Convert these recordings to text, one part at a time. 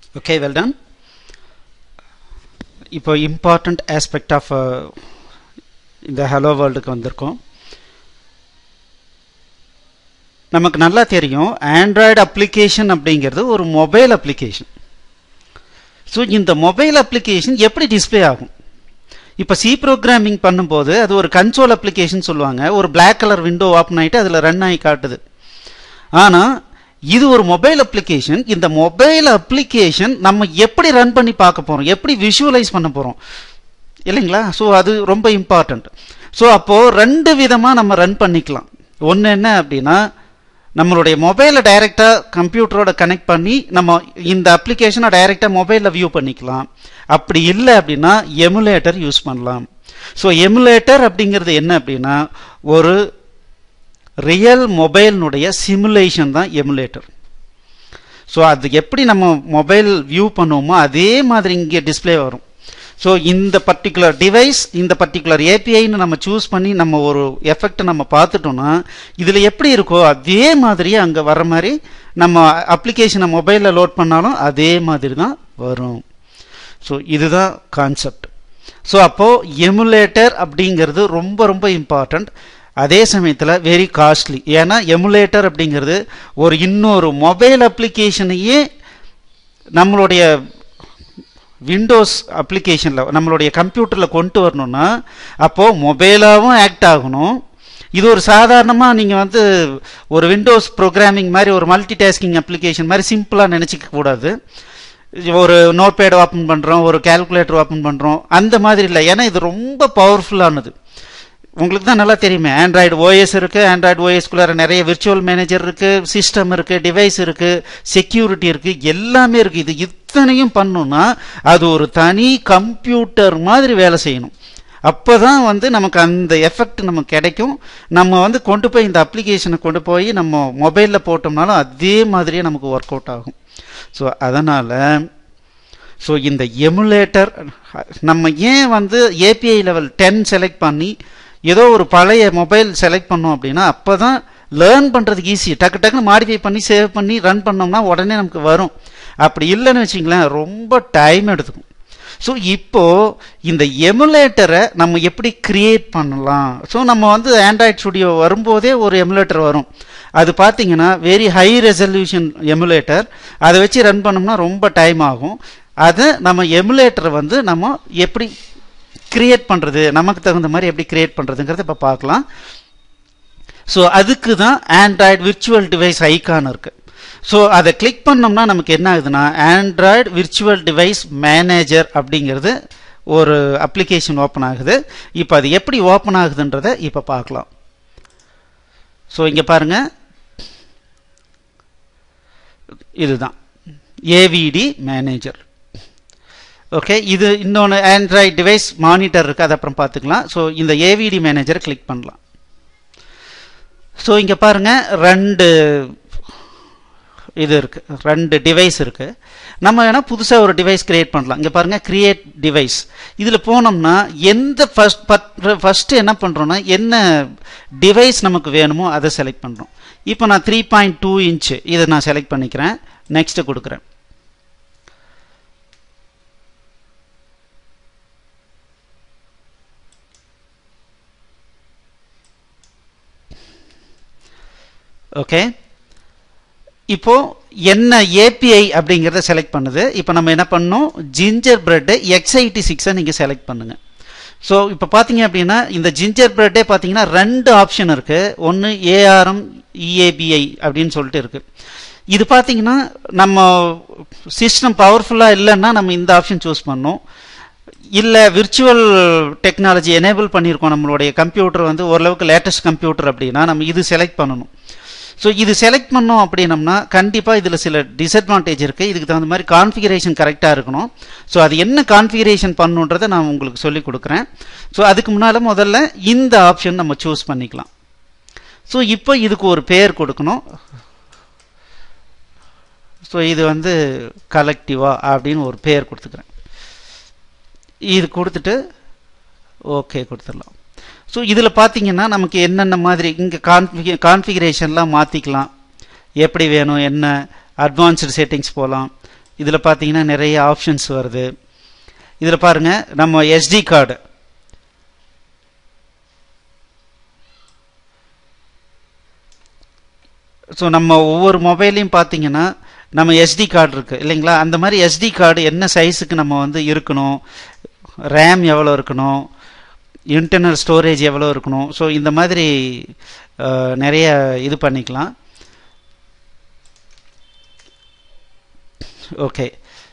okay well done இப்போ important aspect of இந்த hello வேர்ல்டுக்கு வந்திருக்கோம் நமக்கு நல்லா தெரியும் ஆண்ட்ராய்டு அப்ளிகேஷன் அப்படிங்கிறது ஒரு மொபைல் அப்ளிகேஷன் ஸோ இந்த மொபைல் அப்ளிகேஷன் எப்படி டிஸ்பிளே ஆகும் இப்போ சி ப்ரோக்ராமிங் பண்ணும்போது அது ஒரு கன்சோல் அப்ளிகேஷன் சொல்லுவாங்க ஒரு பிளாக் கலர் விண்டோ ஓப்பன் ஆகிட்டு அதில் ரன் ஆகி காட்டுது ஆனால் இது ஒரு மொபைல் அப்ளிகேஷன் இந்த மொபைல் அப்ளிகேஷன் நம்ம எப்படி ரன் பண்ணி பார்க்க போகிறோம் எப்படி விஷுவலைஸ் பண்ண போகிறோம் இல்லைங்களா ஸோ அது ரொம்ப இம்பார்ட்டண்ட் ஸோ அப்போது ரெண்டு விதமாக நம்ம ரன் பண்ணிக்கலாம் ஒன்று என்ன அப்படின்னா நம்மளுடைய மொபைலை டைரெக்டாக கம்ப்யூட்டரோட கனெக்ட் பண்ணி நம்ம இந்த அப்ளிகேஷனை டைரெக்டாக மொபைலில் வியூ பண்ணிக்கலாம் அப்படி இல்லை அப்படின்னா எமுலேட்டர் யூஸ் பண்ணலாம் ஸோ எமுலேட்டர் அப்படிங்கிறது என்ன அப்படின்னா ஒரு ரியல் மொபைலினுடைய சிமுலேஷன் தான் எமுலேட்டர் ஸோ அது எப்படி நம்ம மொபைல் வியூ பண்ணுவோமோ அதே மாதிரி இங்கே டிஸ்பிளே வரும் ஸோ இந்த பர்டிகுலர் டிவைஸ் இந்த பர்டிகுலர் ஏபிஐன்னு நம்ம சூஸ் பண்ணி நம்ம ஒரு எஃபெக்ட் நம்ம பார்த்துட்டோம்னா இதில் எப்படி இருக்கோ அதே மாதிரியே அங்கே வர மாதிரி நம்ம அப்ளிகேஷனை மொபைலில் லோட் பண்ணாலும் அதே மாதிரி தான் வரும் ஸோ இதுதான் கான்செப்ட் ஸோ அப்போது எமுலேட்டர் அப்படிங்கிறது ரொம்ப ரொம்ப இம்பார்ட்டண்ட் அதே சமயத்தில் வெரி காஸ்ட்லி ஏன்னா எமுலேட்டர் அப்படிங்கிறது ஒரு இன்னொரு மொபைல் அப்ளிகேஷனையே நம்மளுடைய விண்டோஸ் அப்ளிகேஷனில் நம்மளுடைய கம்ப்யூட்டரில் கொண்டு வரணும்னா அப்போது மொபைலாகவும் ஆக்ட் ஆகணும் இது ஒரு சாதாரணமாக நீங்கள் வந்து ஒரு விண்டோஸ் ப்ரோக்ராமிங் மாதிரி ஒரு மல்டி டாஸ்கிங் அப்ளிகேஷன் மாதிரி சிம்பிளாக நினச்சிக்க கூடாது ஒரு நோட் பேட் ஓப்பன் பண்ணுறோம் ஒரு கேல்குலேட்டர் ஓப்பன் பண்ணுறோம் அந்த மாதிரி இல்லை ஏன்னா இது ரொம்ப பவர்ஃபுல்லானது உங்களுக்கு தான் நல்லா தெரியுமே ஆண்ட்ராய்டு ஓஎஸ் இருக்குது ஆண்ட்ராய்டு ஓஎஸ்குள்ளார நிறைய விர்ச்சுவல் மேனேஜர் இருக்குது சிஸ்டம் இருக்குது டிவைஸ் இருக்குது செக்யூரிட்டி இருக்குது எல்லாமே இருக்குது இது இத்தனையும் பண்ணணும்னா அது ஒரு தனி கம்ப்யூட்டர் மாதிரி வேலை செய்யணும் அப்போ தான் வந்து நமக்கு அந்த எஃபெக்ட் நமக்கு கிடைக்கும் நம்ம வந்து கொண்டு போய் இந்த அப்ளிகேஷனை கொண்டு போய் நம்ம மொபைலில் போட்டோம்னாலும் அதே மாதிரியே நமக்கு ஒர்க் அவுட் ஆகும் ஸோ அதனால் ஸோ இந்த எமுலேட்டர் நம்ம ஏன் வந்து ஏபிஐ லெவல் டென் செலக்ட் பண்ணி ஏதோ ஒரு பழைய மொபைல் செலக்ட் பண்ணோம் அப்படின்னா அப்போ தான் லேர்ன் பண்ணுறதுக்கு ஈஸி டக்கு டக்குன்னு மாடிஃபை பண்ணி சேவ் பண்ணி ரன் பண்ணோம்னா உடனே நமக்கு வரும் அப்படி இல்லைன்னு வச்சிங்களேன் ரொம்ப டைம் எடுத்துக்கும் ஸோ இப்போது இந்த எமுலேட்டரை நம்ம எப்படி கிரியேட் பண்ணலாம் ஸோ நம்ம வந்து ஆண்ட்ராய்ட் ஸ்டுடியோ வரும்போதே ஒரு எமுலேட்டர் வரும் அது பார்த்தீங்கன்னா வெரி ஹை ரெசல்யூஷன் எமுலேட்டர் அதை வச்சு ரன் பண்ணோம்னா ரொம்ப டைம் ஆகும் அதை நம்ம எமுலேட்டரை வந்து நம்ம எப்படி கிரியேட் பண்ணுறது நமக்கு தகுந்த மாதிரி எப்படி கிரியேட் பண்ணுறதுங்கிறத இப்போ பார்க்கலாம் ஸோ அதுக்கு தான் ஆண்ட்ராய்டு விர்ச்சுவல் டிவைஸ் ஐக்கான் இருக்குது ஸோ அதை கிளிக் பண்ணோம்னா நமக்கு என்ன ஆகுதுன்னா ஆண்ட்ராய்டு விர்ச்சுவல் டிவைஸ் மேனேஜர் அப்படிங்கிறது ஒரு அப்ளிகேஷன் ஓப்பன் ஆகுது இப்போ அது எப்படி ஓப்பன் ஆகுதுன்றதை இப்போ பார்க்கலாம் ஸோ இங்கே பாருங்கள் இதுதான் ஏவிடி மேனேஜர் ஓகே இது இன்னொன்று ஆண்ட்ராய்ட் டிவைஸ் மானிட்டர் இருக்குது அது அப்புறம் பார்த்துக்கலாம் ஸோ இந்த ஏவிடி மேனேஜரை கிளிக் பண்ணலாம் ஸோ இங்கே பாருங்கள் ரெண்டு இது இருக்குது ரெண்டு டிவைஸ் இருக்குது நம்ம வேணால் புதுசாக ஒரு டிவைஸ் க்ரியேட் பண்ணலாம் இங்கே பாருங்கள் க்ரியேட் டிவைஸ் இதில் போனோம்னா எந்த ஃபஸ்ட் ஃபஸ்ட்டு என்ன பண்ணுறோன்னா என்ன டிவைஸ் நமக்கு வேணுமோ அதை செலக்ட் பண்ணுறோம் இப்போ நான் த்ரீ பாயிண்ட் டூ இன்ச்சு இதை நான் செலக்ட் பண்ணிக்கிறேன் நெக்ஸ்ட்டு கொடுக்குறேன் ஓகே இப்போ என்ன ஏபிஐ அப்படிங்கிறத செலக்ட் பண்ணுது இப்போ நம்ம என்ன பண்ணோம் ஜிஞ்சர் பிரெட்டு எக்ஸ்ஐடி சிக்ஸை நீங்கள் செலக்ட் பண்ணுங்கள் ஸோ இப்போ பார்த்தீங்க அப்படின்னா இந்த ஜிஞ்சர் பிரெட்டே பார்த்தீங்கன்னா ரெண்டு ஆப்ஷன் இருக்குது ஒன்று ஏஆர்எம் இஏபிஐ அப்படின்னு சொல்லிட்டு இருக்குது இது பார்த்தீங்கன்னா நம்ம சிஸ்டம் பவர்ஃபுல்லாக இல்லைன்னா நம்ம இந்த ஆப்ஷன் சூஸ் பண்ணோம் இல்லை விர்ச்சுவல் டெக்னாலஜி எனேபிள் பண்ணியிருக்கோம் நம்மளுடைய கம்ப்யூட்டர் வந்து ஓரளவுக்கு லேட்டஸ்ட் கம்ப்யூட்டர் அப்படின்னா நம்ம இது செலக்ட் பண்ணணும் ஸோ இது செலக்ட் பண்ணோம் அப்படின்னம்னா கண்டிப்பாக இதில் சில டிஸ்அட்வான்டேஜ் இருக்குது இதுக்கு தகுந்த மாதிரி கான்ஃபிகரேஷன் கரெக்டாக இருக்கணும் ஸோ அது என்ன கான்ஃபிகரேஷன் பண்ணுன்றதை நான் உங்களுக்கு சொல்லி கொடுக்குறேன் ஸோ அதுக்கு முன்னால் முதல்ல இந்த ஆப்ஷன் நம்ம சூஸ் பண்ணிக்கலாம் ஸோ இப்போ இதுக்கு ஒரு பேர் கொடுக்கணும் ஸோ இது வந்து கலெக்டிவா அப்படின்னு ஒரு பேர் கொடுத்துக்கிறேன் இது கொடுத்துட்டு ஓகே கொடுத்துடலாம் ஸோ இதில் பார்த்தீங்கன்னா நமக்கு என்னென்ன மாதிரி இங்கே கான்ஃபிக கான்ஃபிகரேஷன்லாம் மாற்றிக்கலாம் எப்படி வேணும் என்ன அட்வான்ஸ்டு செட்டிங்ஸ் போகலாம் இதில் பார்த்தீங்கன்னா நிறைய ஆப்ஷன்ஸ் வருது இதில் பாருங்க நம்ம எஸ்டி கார்டு ஸோ நம்ம ஒவ்வொரு மொபைலையும் பார்த்தீங்கன்னா நம்ம எஸ்டி கார்டு இருக்குது இல்லைங்களா அந்த மாதிரி எஸ்டி கார்டு என்ன சைஸுக்கு நம்ம வந்து இருக்கணும் ரேம் எவ்வளோ இருக்கணும் இன்டர்னல் ஸ்டோரேஜ் எவ்வளோ இருக்கணும் ஸோ இந்த மாதிரி அஹ், நிறைய இது பண்ணிக்கலாம் ஓகே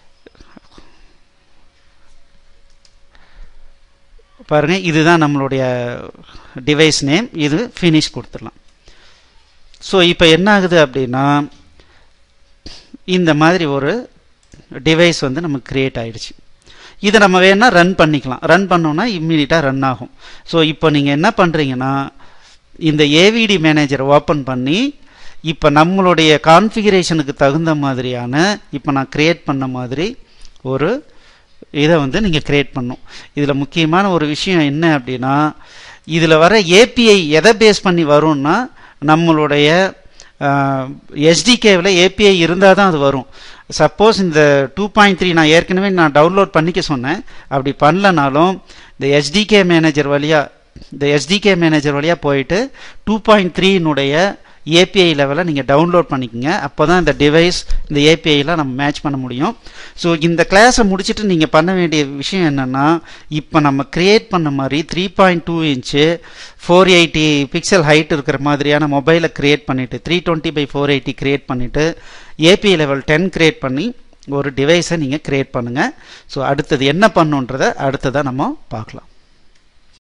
பாருங்க இதுதான் நம்மளுடைய டிவைஸ் நேம் இது ஃபினிஷ் கொடுத்துடலாம் ஸோ இப்போ என்ன ஆகுது அப்படின்னா இந்த மாதிரி ஒரு டிவைஸ் வந்து நமக்கு கிரியேட் ஆயிடுச்சு இதை நம்ம வேணா ரன் பண்ணிக்கலாம் ரன் பண்ணோம்னா இம்மீடியட்டாக ரன் ஆகும் ஸோ இப்போ நீங்கள் என்ன பண்ணுறீங்கன்னா இந்த ஏவிடி மேனேஜரை ஓப்பன் பண்ணி இப்போ நம்மளுடைய கான்ஃபிகரேஷனுக்கு தகுந்த மாதிரியான இப்போ நான் கிரியேட் பண்ண மாதிரி ஒரு இதை வந்து நீங்கள் கிரியேட் பண்ணும் இதில் முக்கியமான ஒரு விஷயம் என்ன அப்படின்னா இதில் வர ஏபிஐ எதை பேஸ் பண்ணி வரும்னா நம்மளுடைய எஸ்டிகேவில் ஏபிஐ இருந்தால் தான் அது வரும் சப்போஸ் இந்த டூ பாயிண்ட் த்ரீ நான் ஏற்கனவே நான் டவுன்லோட் பண்ணிக்க சொன்னேன் அப்படி பண்ணலனாலும் இந்த எஸ்டிகே மேனேஜர் வழியாக இந்த எஸ்டிகே மேனேஜர் வழியாக போயிட்டு டூ பாயிண்ட் த்ரீனுடைய ஏபிஐ லெவலை நீங்கள் டவுன்லோட் பண்ணிக்கோங்க அப்போ தான் இந்த டிவைஸ் இந்த ஏபிஐலாம் நம்ம மேட்ச் பண்ண முடியும் ஸோ இந்த கிளாஸை முடிச்சுட்டு நீங்கள் பண்ண வேண்டிய விஷயம் என்னென்னா இப்போ நம்ம கிரியேட் பண்ண மாதிரி three point two inch four eighty pixel height இருக்கிற மாதிரியான மொபைலை கிரியேட் பண்ணிவிட்டு three twenty by four eighty create பண்ணிவிட்டு ஏபிஐ லெவல் டென் கிரியேட் பண்ணி ஒரு டிவைஸை நீங்கள் கிரியேட் பண்ணுங்கள் ஸோ அடுத்தது என்ன பண்ணுன்றதை அடுத்ததாக நம்ம பார்க்கலாம்